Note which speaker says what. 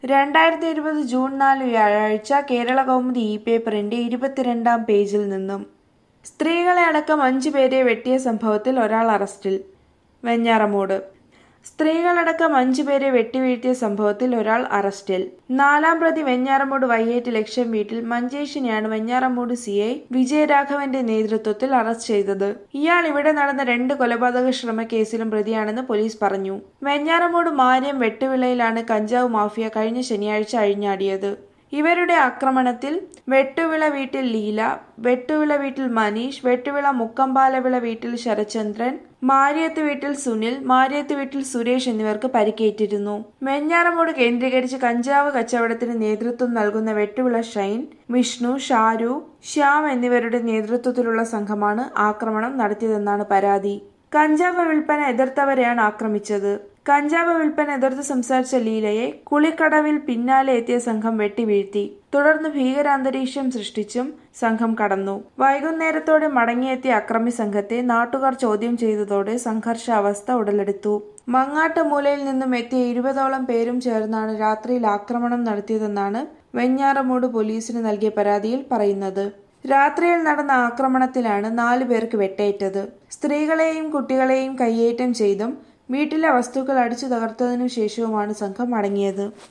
Speaker 1: രണ്ടായിരത്തി ഇരുപത് ജൂൺ നാല് വ്യാഴാഴ്ച കേരള കൗമുദി ഇ പേപ്പറിന്റെ ഇരുപത്തിരണ്ടാം പേജിൽ നിന്നും സ്ത്രീകളെ അടക്കം അഞ്ചു പേരെ വെട്ടിയ സംഭവത്തിൽ ഒരാൾ അറസ്റ്റിൽ വെഞ്ഞാറമൂട് സ്ത്രീകളടക്കം അഞ്ചു പേരെ വെട്ടിവീഴ്ത്തിയ സംഭവത്തിൽ ഒരാൾ അറസ്റ്റിൽ നാലാം പ്രതി വെഞ്ഞാറമൂട് വയ്യേറ്റ് ലക്ഷം വീട്ടിൽ മഞ്ചേഷിനെയാണ് വെഞ്ഞാറമൂട് സി ഐ വിജയരാഘവന്റെ നേതൃത്വത്തിൽ അറസ്റ്റ് ചെയ്തത് ഇയാൾ ഇവിടെ നടന്ന രണ്ട് കൊലപാതക ശ്രമ കേസിലും പ്രതിയാണെന്ന് പോലീസ് പറഞ്ഞു വെഞ്ഞാറമൂട് മാര്യം വെട്ടുവിളയിലാണ് കഞ്ചാവ് മാഫിയ കഴിഞ്ഞ ശനിയാഴ്ച അഴിഞ്ഞാടിയത് ഇവരുടെ ആക്രമണത്തിൽ വെട്ടുവിള വീട്ടിൽ ലീല വെട്ടുവിള വീട്ടിൽ മനീഷ് വെട്ടുവിള മുക്കമ്പാലവിള വീട്ടിൽ ശരചന്ദ്രൻ മാരിയത്ത് വീട്ടിൽ സുനിൽ മാരിയത്ത് വീട്ടിൽ സുരേഷ് എന്നിവർക്ക് പരിക്കേറ്റിരുന്നു വെഞ്ഞാറമൂട് കേന്ദ്രീകരിച്ച് കഞ്ചാവ് കച്ചവടത്തിന് നേതൃത്വം നൽകുന്ന വെട്ടുവിള ഷൈൻ വിഷ്ണു ഷാരു ശ്യാം എന്നിവരുടെ നേതൃത്വത്തിലുള്ള സംഘമാണ് ആക്രമണം നടത്തിയതെന്നാണ് പരാതി കഞ്ചാവ് വിൽപ്പന എതിർത്തവരെയാണ് ആക്രമിച്ചത് കഞ്ചാവ് വിൽപ്പന എതിർത്ത് സംസാരിച്ച ലീലയെ കുളിക്കടവിൽ പിന്നാലെ എത്തിയ സംഘം വെട്ടിവീഴ്ത്തി തുടർന്ന് ഭീകരാന്തരീക്ഷം സൃഷ്ടിച്ചും സംഘം കടന്നു വൈകുന്നേരത്തോടെ മടങ്ങിയെത്തിയ അക്രമി സംഘത്തെ നാട്ടുകാർ ചോദ്യം ചെയ്തതോടെ സംഘർഷാവസ്ഥ ഉടലെടുത്തു മങ്ങാട്ട് മൂലയിൽ നിന്നും എത്തിയ ഇരുപതോളം പേരും ചേർന്നാണ് രാത്രിയിൽ ആക്രമണം നടത്തിയതെന്നാണ് വെഞ്ഞാറമൂട് പോലീസിന് നൽകിയ പരാതിയിൽ പറയുന്നത് രാത്രിയിൽ നടന്ന ആക്രമണത്തിലാണ് നാലു പേർക്ക് വെട്ടേറ്റത് സ്ത്രീകളെയും കുട്ടികളെയും കയ്യേറ്റം ചെയ്തും വീട്ടിലെ വസ്തുക്കൾ അടിച്ചു തകർത്തതിനു ശേഷവുമാണ് സംഘം മടങ്ങിയത്